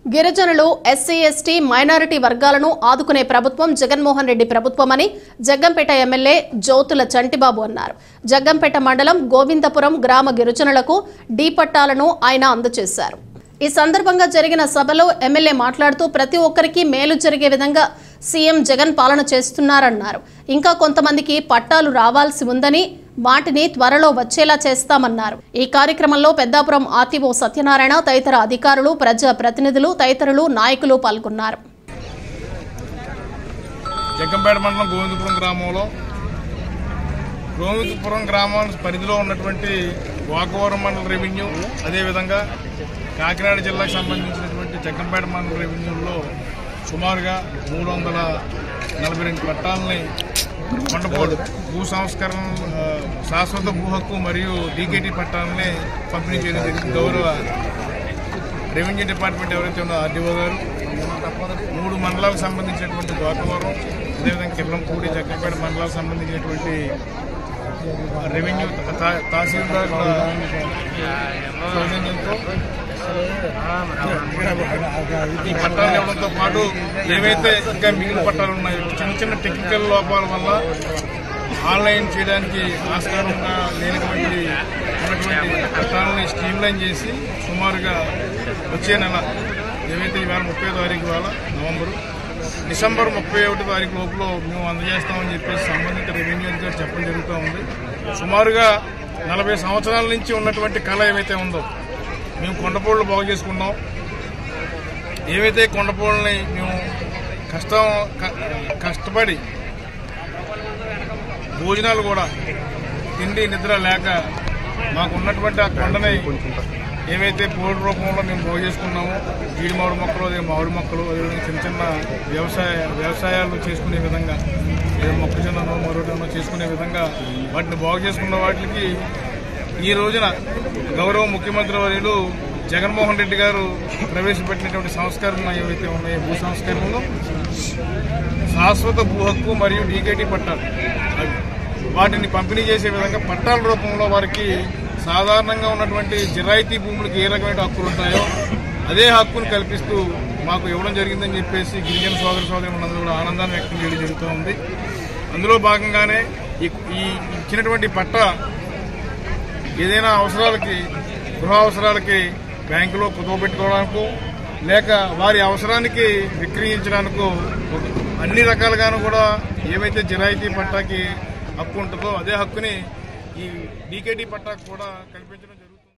గిరిజనులు SC ST minority వర్గాలను ఆదుకునే ప్రభుత్వం జగన్మోహన్ రెడ్డి ప్రభుత్వమని జగ్గంపేట ఎమ్మెల్యే జ్యోతుల చంటిబాబు అన్నారు జగ్గంపేట మండలం గోవిందపురం గ్రామ గిరిజనులకు డీ పట్టాలను ఆయన అందజేశారు ఈ సందర్భంగా జరిగిన సభలో ఎమ్మెల్యే మాట్లాడుతూ ప్రతి ఒక్కరికి మేలు జరిగే విధంగా సీఎం జగన్ పాలన చేస్తున్నారన్నారు ఇంకా కొంతమందికి పట్టాలు రావాల్సి ఉందని వాటిని త్వరలో వచ్చేలా చేస్తామన్నారు ఈ కార్యక్రమంలో పెద్దాపురం ఆర్టీఓ సత్యనారాయణ తదితర అధికారులు ప్రజా ప్రతినిధులు తదితరులు నాయకులు పాల్గొన్నారు జగ్గంపేట మండలం గోవిందపురం గ్రామంలో గోవిందపురం గ్రామం పరిధిలో ఉన్నటువంటి వాకవరం మండల రెవెన్యూ అదేవిధంగా కాకినాడ జిల్లాకు సంబంధించినటువంటి జగ్గంపేట మండల రెవెన్యూలో సుమారుగా మూడు వందల నలభై రెండు పట్టాలని కొండపోడు భూ సంస్కరణ ఆ, శాశ్వత భూ హక్కు మరియు డీకేటీ పట్టాలని పంపిణీ చేయడం జరిగింది గౌరవ రెవెన్యూ డిపార్ట్మెంట్ ఎవరైతే ఉన్నో ఆర్డీఓ గారు మూడు మండలాలకు సంబంధించినటువంటి గోకవరం అదేవిధంగా కిర్లంపూడి జగ్గంపేట మండలాలకు సంబంధించినటువంటి రెవెన్యూ తా- తహసీల్దార్ల సౌజన్యంతో ఈ పట్టాలు ఇవ్వడంతో పాటు ఏవైతే ఇంకా మిగిలిన పట్టాలు ఉన్నాయో చిన్న చిన్న టెక్నికల్ లోపాల వల్ల ఆన్లైన్ చేయడానికి ఆస్కారంగా లేనటువంటి ఉన్నటువంటి పట్టాలని స్ట్రీమ్లైన్ చేసి సుమారుగా వచ్చే నెల ఏవైతే ఇవాళ ముప్పై తారీఖు వేళ నవంబరు డిసెంబర్ ముప్పై ఒకటి తారీఖు లోపల మేము అందజేస్తామని చెప్పేసి సంబంధిత రెవెన్యూ అధికారి చెప్పడం జరుగుతూ ఉంది సుమారుగా నలభై సంవత్సరాల నుంచి ఉన్నటువంటి కళ ఏవైతే ఉందో మేము కొండపోళ్ళు బాగు చేసుకున్నాం ఏవైతే కొండపోళ్ళని మేము కష్టం క- కష్టపడి భోజనాలు కూడా తిండి నిద్ర లేక మాకు ఉన్నటువంటి ఆ కొండని ఏవైతే పోడు రూపంలో మేము బాగు చేసుకున్నామో జీడి మామిడి మొక్కలు అదే మామిడి మొక్కలు అదేవిధంగా చిన్న చిన్న వ్యవసాయ వ్యవసాయాలు చేసుకునే విధంగా ఏదో మొక్కజొన్ననో మరొకటనో చేసుకునే విధంగా వాటిని బాగు చేసుకున్న వాటికి ఈ రోజున గౌరవ ముఖ్యమంత్రి వర్యులు జగన్మోహన్ రెడ్డి గారు ప్రవేశపెట్టినటువంటి సంస్కరణ ఏవైతే ఉన్నాయో భూ సంస్కరణలో శాశ్వత భూ హక్కు మరియు డీకేటీ పట్టాలు అవి వాటిని పంపిణీ చేసే విధంగా పట్టాల రూపంలో వారికి సాధారణంగా ఉన్నటువంటి జిరాయితీ భూములకు ఏ రకమైన హక్కులు ఉంటాయో అదే హక్కును కల్పిస్తూ మాకు ఇవ్వడం జరిగిందని చెప్పేసి గిరిజన సోదర సోదరి మనందరూ కూడా ఆనందాన్ని వ్యక్తం చేయడం జరుగుతూ ఉంది అందులో భాగంగానే ఈ ఈ ఇచ్చినటువంటి పట్ట ఏదైనా అవసరాలకి గృహ అవసరాలకి బ్యాంకులో కుదువ పెట్టుకోవడానికో లేక వారి అవసరానికి విక్రయించడానికో ఒక- అన్ని రకాలుగాను కూడా ఏవైతే జిరాయితీ పట్టాకి హక్కు ఉంటుందో అదే హక్కుని ఈ డీకేటీ పట్టాకు కూడా కల్పించడం